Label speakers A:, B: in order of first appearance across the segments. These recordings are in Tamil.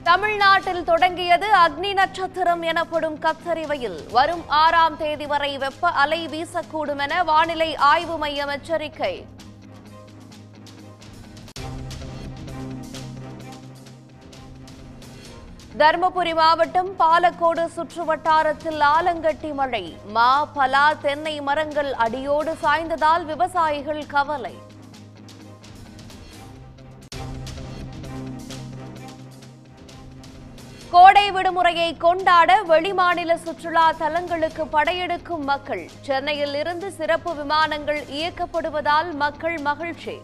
A: தமிழ்நாட்டில் தொடங்கியது அக்னி நட்சத்திரம் எனப்படும் கத்தரி வெயில் வரும் ஆறாம் தேதி வரை வெப்ப அலை வீசக்கூடும் என வானிலை ஆய்வு மையம் எச்சரிக்கை தருமபுரி மாவட்டம் பாலக்கோடு சுற்றுவட்டாரத்தில் ஆலங்கட்டி மழை மா பலா தென்னை மரங்கள் அடியோடு சாய்ந்ததால் விவசாயிகள் கவலை கோடை விடுமுறையை கொண்டாட வெளிமாநில சுற்றுலா தலங்களுக்கு படையெடுக்கும் மக்கள் சென்னையில் இருந்து சிறப்பு விமானங்கள் இயக்கப்படுவதால் மக்கள் மகிழ்ச்சி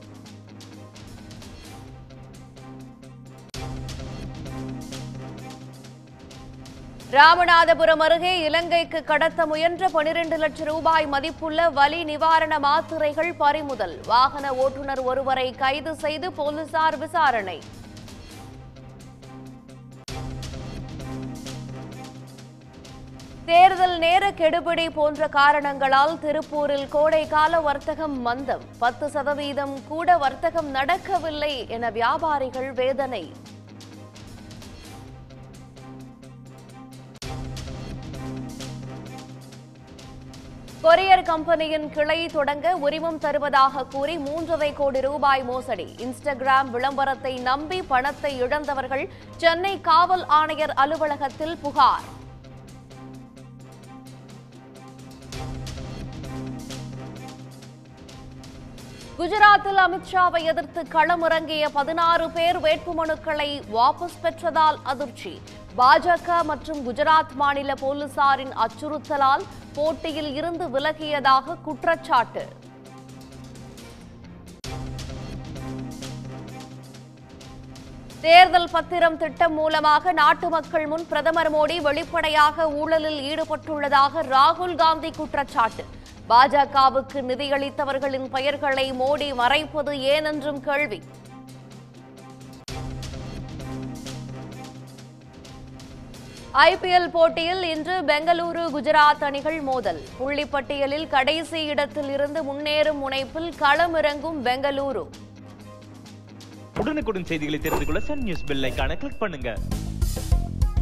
A: ராமநாதபுரம் அருகே இலங்கைக்கு கடத்த முயன்ற பனிரெண்டு லட்சம் ரூபாய் மதிப்புள்ள வலி நிவாரண மாத்திரைகள் பறிமுதல் வாகன ஓட்டுநர் ஒருவரை கைது செய்து போலீசார் விசாரணை தேர்தல் நேர கெடுபிடி போன்ற காரணங்களால் திருப்பூரில் கோடைக்கால வர்த்தகம் மந்தம் பத்து சதவீதம் கூட வர்த்தகம் நடக்கவில்லை என வியாபாரிகள் வேதனை கொரியர் கம்பெனியின் கிளை தொடங்க உரிமம் தருவதாக கூறி மூன்றரை கோடி ரூபாய் மோசடி இன்ஸ்டாகிராம் விளம்பரத்தை நம்பி பணத்தை இழந்தவர்கள் சென்னை காவல் ஆணையர் அலுவலகத்தில் புகார் குஜராத்தில் அமித்ஷாவை எதிர்த்து களமிறங்கிய பதினாறு பேர் வேட்புமனுக்களை வாபஸ் பெற்றதால் அதிர்ச்சி பாஜக மற்றும் குஜராத் மாநில போலீசாரின் அச்சுறுத்தலால் போட்டியில் இருந்து விலகியதாக குற்றச்சாட்டு தேர்தல் பத்திரம் திட்டம் மூலமாக நாட்டு மக்கள் முன் பிரதமர் மோடி வெளிப்படையாக ஊழலில் ஈடுபட்டுள்ளதாக ராகுல் காந்தி குற்றச்சாட்டு பாஜகவுக்கு நிதியளித்தவர்களின் பெயர்களை மோடி மறைப்பது ஏனென்றும் கேள்வி ஐபிஎல் போட்டியில் இன்று பெங்களூரு குஜராத் அணிகள் மோதல் புள்ளிப்பட்டியலில் கடைசி இடத்தில் இருந்து முன்னேறும் முனைப்பில் களமிறங்கும் பெங்களூரு
B: உடனுக்குடன் செய்திகளை தெரிந்து கொள்ள சன் நியூஸ் பெல் ஐகானை கிளிக் பண்ணுங்க